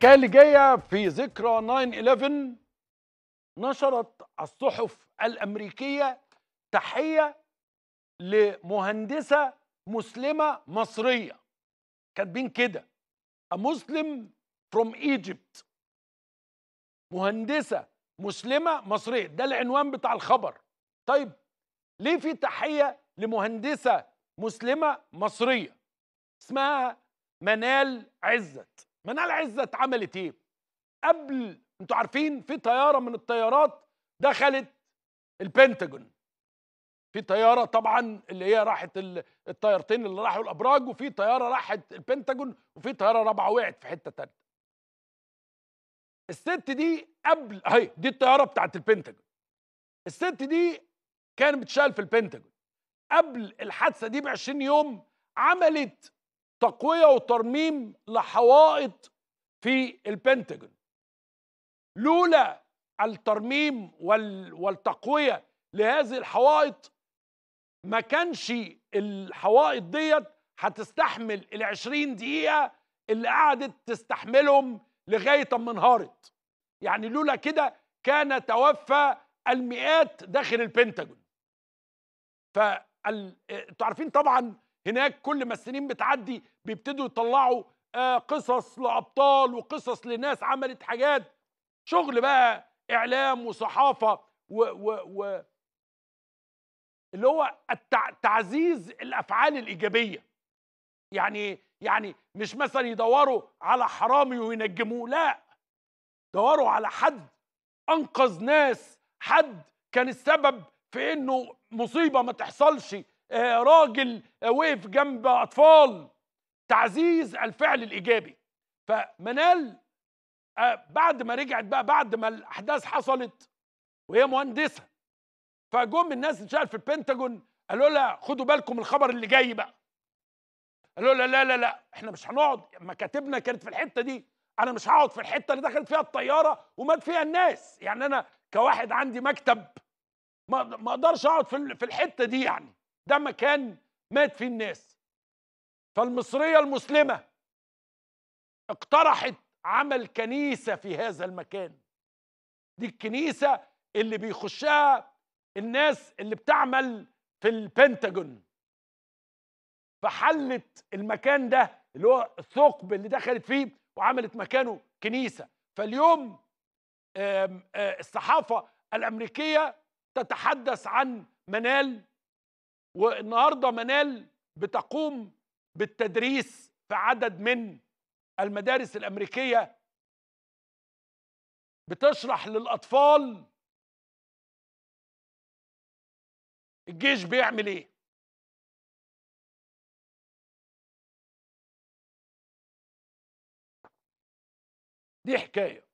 الحكايه اللي جايه في ذكرى 9/11 نشرت الصحف الامريكيه تحيه لمهندسه مسلمه مصريه كاتبين كده A Muslim from Egypt مهندسه مسلمه مصريه ده العنوان بتاع الخبر طيب ليه في تحيه لمهندسه مسلمه مصريه اسمها منال عزت منال عزت عملت ايه قبل انتوا عارفين في طياره من الطيارات دخلت البنتاجون في طياره طبعا اللي هي راحت ال- الطيارتين اللي راحوا الابراج وفي طياره راحت البنتاجون وفي طياره رابعه وقعت في حته تانية الست دي قبل اهي دي الطياره بتاعت البنتاجون الست دي كانت بتشتغل في البنتاجون قبل الحادثه دي ب 20 يوم عملت تقويه وترميم لحوائط في البنتاجون لولا الترميم وال- والتقويه لهذه الحوائط ما كانش الحوائط ديت هتستحمل ال 20 دقيقه اللي قعدت تستحملهم لغايه اما انهارت يعني لولا كده كان توفى المئات داخل البنتاجون فال... انتوا عارفين طبعا هناك كل ما السنين بتعدي بيبتدوا يطلعوا آه، قصص لابطال وقصص لناس عملت حاجات شغل بقى اعلام وصحافه و, و, و اللي هو التع... تعزيز الافعال الايجابيه يعني يعني مش مثلا يدوروا على حرامي وينجموه لا دوروا على حد انقذ ناس حد كان السبب في انه مصيبه ما تحصلش آه، راجل آه، وقف جنب اطفال تعزيز الفعل الايجابي فمنال آه، بعد ما رجعت بقى بعد ما الاحداث حصلت وهي مهندسه فجم الناس اللي شغال في البنتاجون قالوا لها خدوا بالكم الخبر اللي جاي بقى قالوا لها لا لا لا احنا مش هنقعد مكاتبنا كانت في الحته دي انا مش هقعد في الحته اللي دخلت فيها الطياره ومات فيها الناس يعني انا كواحد عندي مكتب ما ما اقدرش اقعد في ال- في الحته دي يعني ده مكان مات فيه الناس فالمصريه المسلمه اقترحت عمل كنيسه في هذا المكان دي الكنيسه اللي بيخشها الناس اللي بتعمل في البنتاجون فحلت المكان ده اللي هو الثقب اللي دخلت فيه وعملت مكانه كنيسه فاليوم آم، آه، الصحافه الامريكيه تتحدث عن منال والنهارده منال بتقوم بالتدريس في عدد من المدارس الامريكيه بتشرح للاطفال الجيش بيعمل ايه دي حكايه